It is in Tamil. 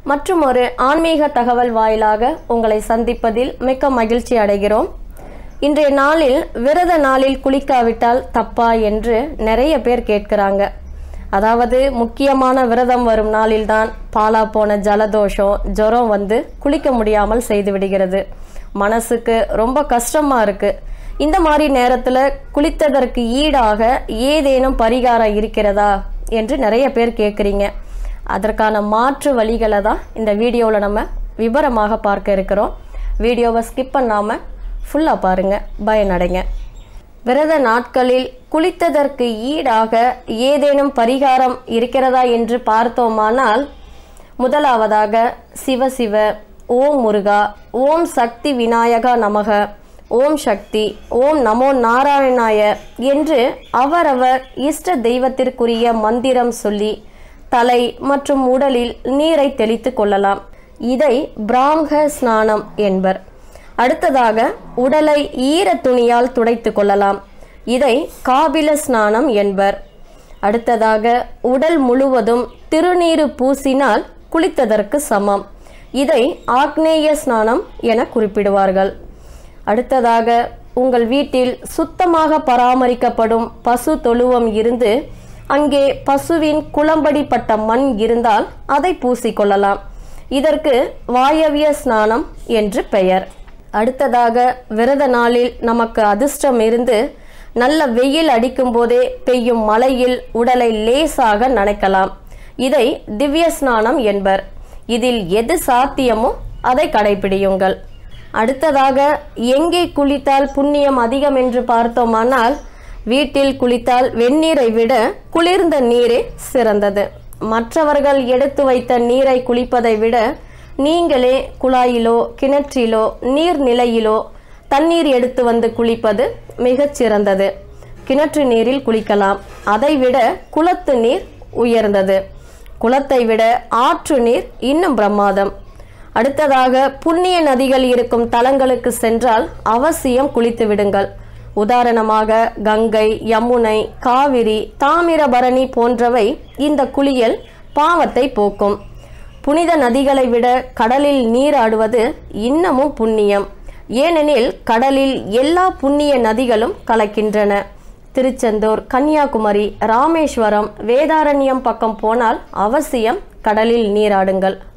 மற்றும் ஒரு ஆன்மீக தகவல் வாயிலாக உங்களை சந்திப்பதில் மிக்க மகிழ்ச்சி அடைகிறோம் இன்றைய நாளில் விரத நாளில் குளிக்காவிட்டால் தப்பா என்று நிறைய பேர் கேட்கிறாங்க அதாவது முக்கியமான விரதம் வரும் நாளில்தான் பாலா போன ஜலதோஷம் ஜுரம் வந்து குளிக்க முடியாமல் செய்து விடுகிறது மனசுக்கு ரொம்ப கஷ்டமா இருக்கு இந்த மாதிரி நேரத்தில் குளித்ததற்கு ஈடாக ஏதேனும் பரிகாரம் இருக்கிறதா என்று நிறைய பேர் கேட்குறீங்க அதற்கான மாற்று வழிகளை தான் இந்த வீடியோவில் நம்ம விவரமாக பார்க்க இருக்கிறோம் வீடியோவை ஸ்கிப் பண்ணாமல் ஃபுல்லாக பாருங்கள் பயனடைங்க விரத நாட்களில் குளித்ததற்கு ஈடாக ஏதேனும் பரிகாரம் இருக்கிறதா என்று பார்த்தோமானால் முதலாவதாக சிவசிவ ஓம் முருகா ஓம் சக்தி விநாயகா நமக ஓம் சக்தி ஓம் நமோ நாராயணாய என்று அவரவர் இஷ்ட தெய்வத்திற்குரிய மந்திரம் சொல்லி தலை மற்றும் உடலில் நீரை தெளித்து கொள்ளலாம் இதை பிராமக ஸ்நானம் என்பர் அடுத்ததாக உடலை ஈர துணியால் துடைத்து கொள்ளலாம் இதை காபில ஸ்நானம் என்பர் அடுத்ததாக உடல் முழுவதும் திருநீறு பூசினால் குளித்ததற்கு சமம் இதை ஆக்னேய ஸ்நானம் என குறிப்பிடுவார்கள் அடுத்ததாக உங்கள் வீட்டில் சுத்தமாக பராமரிக்கப்படும் பசு தொழுவம் இருந்து அங்கே பசுவின் குளம்படிப்பட்ட மண் இருந்தால் அதை பூசிக்கொள்ளலாம் இதற்கு வாயவிய ஸ்நானம் என்று பெயர் அடுத்ததாக விரத நாளில் நமக்கு அதிர்ஷ்டம் இருந்து நல்ல வெயில் அடிக்கும் போதே பெய்யும் மழையில் உடலை லேசாக நனைக்கலாம் இதை திவ்ய ஸ்நானம் என்பர் இதில் எது சாத்தியமோ அதை கடைபிடியுங்கள் அடுத்ததாக எங்கே குளித்தால் புண்ணியம் அதிகம் என்று பார்த்தோமானால் வீட்டில் குளித்தால் வெந்நீரை விட குளிர்ந்த நீரே சிறந்தது மற்றவர்கள் எடுத்து வைத்த நீரை குளிப்பதை விட நீங்களே குழாயிலோ கிணற்றிலோ நீர்நிலையிலோ தண்ணீர் எடுத்து வந்து குளிப்பது மிகச் சிறந்தது கிணற்று நீரில் குளிக்கலாம் அதைவிட குளத்து நீர் உயர்ந்தது குளத்தை விட ஆற்று நீர் இன்னும் பிரமாதம் அடுத்ததாக புண்ணிய நதிகள் இருக்கும் தலங்களுக்கு சென்றால் அவசியம் குளித்து விடுங்கள் உதாரணமாக கங்கை யமுனை காவிரி தாமிரபரணி போன்றவை இந்த குளியல் பாவத்தை போக்கும் புனித நதிகளை விட கடலில் நீராடுவது இன்னமும் புண்ணியம் ஏனெனில் கடலில் எல்லா புண்ணிய நதிகளும் கலக்கின்றன திருச்செந்தூர் கன்னியாகுமரி ராமேஸ்வரம் வேதாரண்யம் பக்கம் போனால் அவசியம் கடலில் நீராடுங்கள்